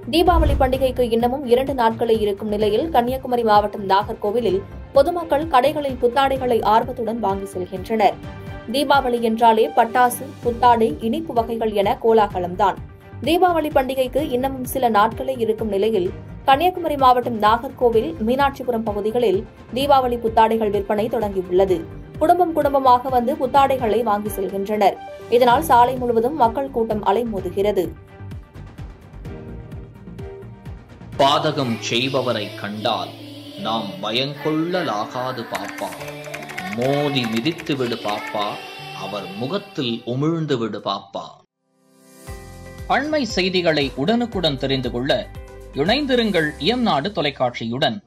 தீபாவளி பண்டிகைக்கு இன்னமும் இரண்டு நாட்களே இருக்கும் நிலையில் கன்னியாகுமரி மாவட்டம் நாகர்கோவிலில் பொதுமக்கள் கடைகளில் புத்தாடைகளை ஆர்வத்துடன் வாங்கி செல்கின்றனர் தீபாவளி என்றாலே பட்டாசு புத்தாடை இனிப்பு வகைகள் என கோலாகலம்தான் தீபாவளி பண்டிகைக்கு இன்னமும் சில நாட்களே இருக்கும் நிலையில் கன்னியாகுமரி மாவட்டம் நாகர்கோவில் மீனாட்சிபுரம் பகுதிகளில் தீபாவளி புத்தாடைகள் விற்பனை தொடங்கியுள்ளது குடும்பம் குடும்பமாக வந்து புத்தாடைகளை வாங்கி செல்கின்றனர் இதனால் சாலை முழுவதும் மக்கள் கூட்டம் அலைமோதுகிறது பாதகம் செய்பவரை கண்டால் நாம் பயங்கொள்ளலாகாது பாப்பா மோதி மிதித்து விடு பாப்பா அவர் முகத்தில் உமிழ்ந்து விடு பாப்பா அண்மை செய்திகளை உடனுக்குடன் தெரிந்து கொள்ள இணைந்திருங்கள் எம் நாடு தொலைக்காட்சியுடன்